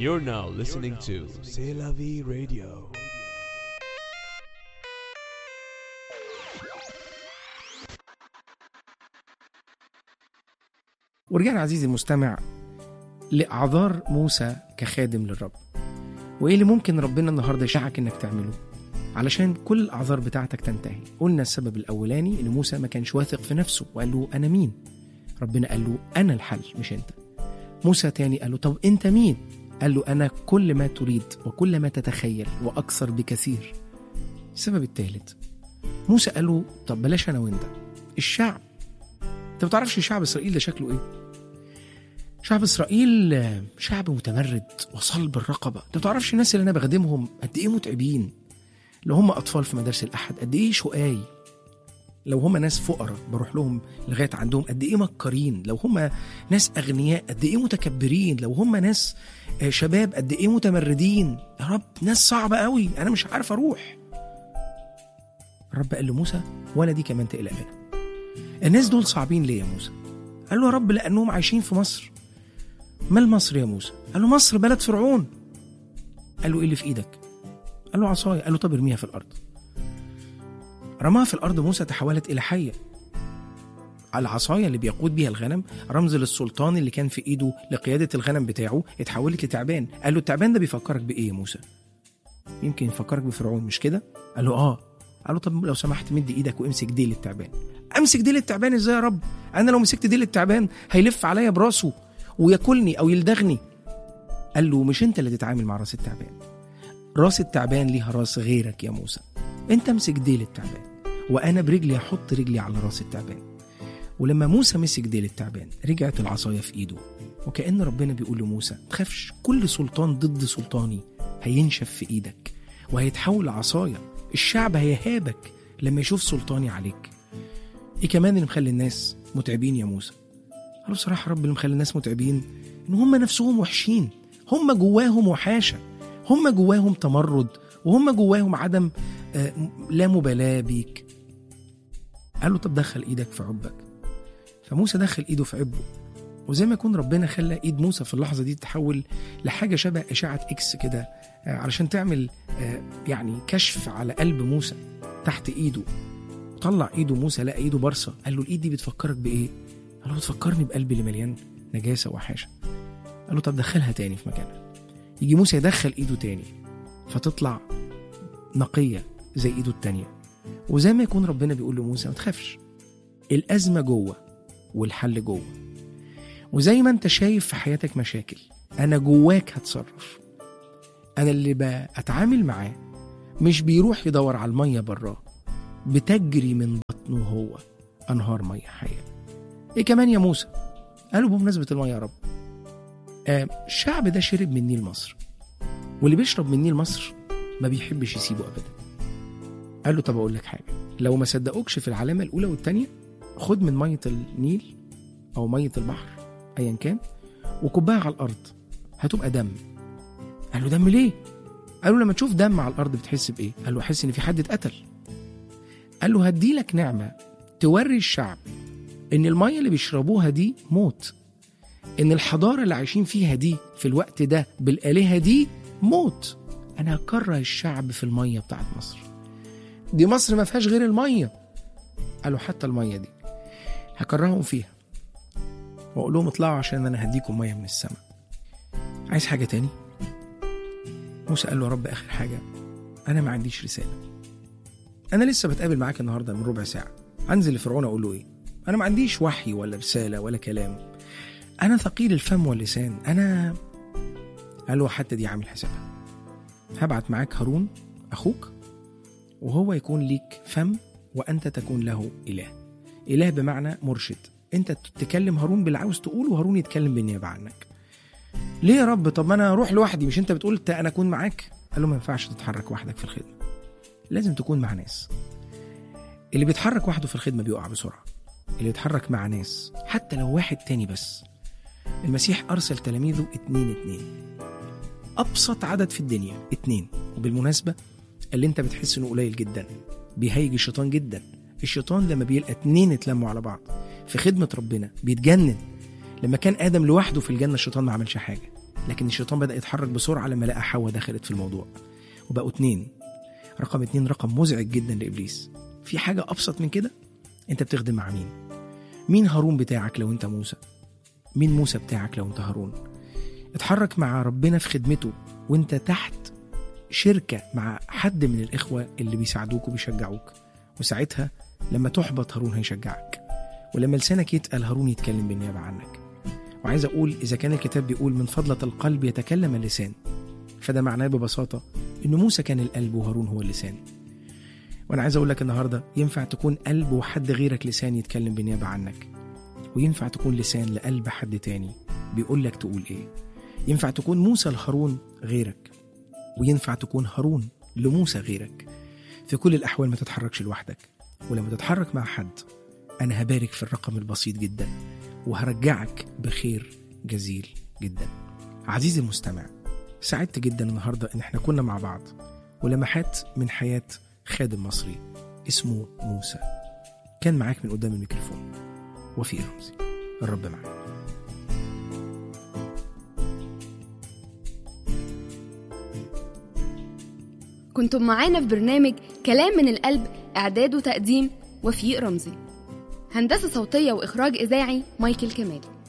You're now listening to C'est la vie radio. ورجعنا عزيزي المستمع لأعذار موسى كخادم للرب وإيه اللي ممكن ربنا النهاردة يشجعك إنك تعمله علشان كل الأعذار بتاعتك تنتهي قلنا السبب الأولاني إن موسى ما كانش واثق في نفسه وقال له أنا مين ربنا قال له أنا الحل مش أنت موسى تاني قال له طب أنت مين قال له أنا كل ما تريد وكل ما تتخيل وأكثر بكثير السبب الثالث موسى قال له طب بلاش أنا وأنت الشعب أنت ما تعرفش شعب إسرائيل ده شكله إيه شعب اسرائيل آه، شعب متمرد وصلب الرقبه انت ما تعرفش الناس اللي انا بخدمهم قد ايه متعبين لو هم اطفال في مدارس الاحد قد ايه شقاي لو هم ناس فقراء بروح لهم لغايه عندهم قد ايه مكرين لو هم ناس اغنياء قد ايه متكبرين لو هم ناس آه، شباب قد ايه متمردين يا رب ناس صعبه قوي انا مش عارف اروح الرب قال لموسى ولا دي كمان تقلق منها الناس دول صعبين ليه يا موسى قال له يا رب لانهم عايشين في مصر مال مصر يا موسى قال له مصر بلد فرعون قال له ايه اللي في ايدك قال له عصايه قال له طب ارميها في الارض رماها في الارض موسى تحولت الى حيه العصايه اللي بيقود بيها الغنم رمز للسلطان اللي كان في ايده لقياده الغنم بتاعه اتحولت لتعبان قال له التعبان ده بيفكرك بايه يا موسى يمكن يفكرك بفرعون مش كده قال له اه قال له طب لو سمحت مد ايدك وامسك ديل التعبان امسك ديل التعبان ازاي يا رب انا لو مسكت ديل التعبان هيلف عليا براسه وياكلني او يلدغني قال له مش انت اللي تتعامل مع راس التعبان راس التعبان ليها راس غيرك يا موسى انت امسك ديل التعبان وانا برجلي احط رجلي على راس التعبان ولما موسى مسك ديل التعبان رجعت العصايه في ايده وكأن ربنا بيقول لموسى تخافش كل سلطان ضد سلطاني هينشف في ايدك وهيتحول لعصايه الشعب هيهابك لما يشوف سلطاني عليك ايه كمان اللي مخلي الناس متعبين يا موسى قالوا بصراحة رب اللي مخلي الناس متعبين إن هم نفسهم وحشين هم جواهم وحاشة هم جواهم تمرد وهم جواهم عدم آه، لا مبالاة بيك قال له طب دخل إيدك في عبك فموسى دخل إيده في عبه وزي ما يكون ربنا خلى إيد موسى في اللحظة دي تتحول لحاجة شبه إشاعة إكس كده آه، علشان تعمل آه، يعني كشف على قلب موسى تحت إيده طلع إيده موسى لقى إيده برصة قال له الإيد دي بتفكرك بإيه؟ قال له بتفكرني بقلبي اللي مليان نجاسه وحاشه قال له طب دخلها تاني في مكانها يجي موسى يدخل ايده تاني فتطلع نقيه زي ايده التانيه وزي ما يكون ربنا بيقول لموسى ما تخافش الازمه جوه والحل جوه وزي ما انت شايف في حياتك مشاكل انا جواك هتصرف انا اللي بتعامل معاه مش بيروح يدور على الميه براه بتجري من بطنه هو انهار ميه حيه ايه كمان يا موسى قالوا بمناسبه الميه يا رب آه الشعب ده شرب من نيل مصر واللي بيشرب من نيل مصر ما بيحبش يسيبه ابدا قال له طب اقول لك حاجه لو ما صدقوكش في العلامه الاولى والثانيه خد من ميه النيل او ميه البحر ايا كان وكبها على الارض هتبقى دم قال له دم ليه قال له لما تشوف دم على الارض بتحس بايه قال له احس ان في حد اتقتل قال له هدي لك نعمه توري الشعب ان الميه اللي بيشربوها دي موت ان الحضاره اللي عايشين فيها دي في الوقت ده بالالهه دي موت انا هكره الشعب في الميه بتاعت مصر دي مصر ما فيهاش غير الميه قالوا حتى الميه دي هكرههم فيها واقول لهم اطلعوا عشان انا هديكم ميه من السماء عايز حاجه تاني موسى قال له يا رب اخر حاجه انا ما عنديش رساله انا لسه بتقابل معاك النهارده من ربع ساعه انزل لفرعون اقول له ايه انا ما عنديش وحي ولا رساله ولا كلام انا ثقيل الفم واللسان انا قال له حتى دي عامل حسابها هبعت معاك هارون اخوك وهو يكون ليك فم وانت تكون له اله اله بمعنى مرشد انت تكلم هارون باللي عاوز تقوله وهارون يتكلم بالنيابه عنك ليه يا رب طب ما انا اروح لوحدي مش انت بتقول تا- انا اكون معاك قال له ما ينفعش تتحرك وحدك في الخدمه لازم تكون مع ناس اللي بيتحرك وحده في الخدمه بيقع بسرعه اللي يتحرك مع ناس حتى لو واحد تاني بس المسيح أرسل تلاميذه اتنين اتنين أبسط عدد في الدنيا اتنين وبالمناسبة اللي انت بتحس انه قليل جدا بيهيج الشيطان جدا الشيطان لما بيلقى اتنين اتلموا على بعض في خدمة ربنا بيتجنن لما كان آدم لوحده في الجنة الشيطان ما عملش حاجة لكن الشيطان بدأ يتحرك بسرعة لما لقى حواء دخلت في الموضوع وبقوا اتنين رقم اتنين رقم مزعج جدا لإبليس في حاجة أبسط من كده أنت بتخدم مع مين مين هارون بتاعك لو أنت موسى مين موسى بتاعك لو أنت هارون اتحرك مع ربنا في خدمته وانت تحت شركة مع حد من الإخوة اللي بيساعدوك وبيشجعوك وساعتها لما تحبط هارون هيشجعك ولما لسانك يتقل هارون يتكلم بالنيابة عنك وعايز أقول إذا كان الكتاب بيقول من فضلة القلب يتكلم اللسان فده معناه ببساطة إن موسى كان القلب وهارون هو اللسان وأنا عايز أقول لك النهاردة ينفع تكون قلب وحد غيرك لسان يتكلم بالنيابة عنك وينفع تكون لسان لقلب حد تاني بيقول لك تقول إيه ينفع تكون موسى لهارون غيرك وينفع تكون هارون لموسى غيرك في كل الأحوال ما تتحركش لوحدك ولما تتحرك مع حد أنا هبارك في الرقم البسيط جدا وهرجعك بخير جزيل جدا عزيزي المستمع سعدت جدا النهاردة إن احنا كنا مع بعض ولمحات من حياة خادم مصري اسمه موسى كان معاك من قدام الميكروفون وفي رمزي الرب معاك كنتم معانا في برنامج كلام من القلب إعداد وتقديم وفيق رمزي هندسة صوتية وإخراج إذاعي مايكل كمال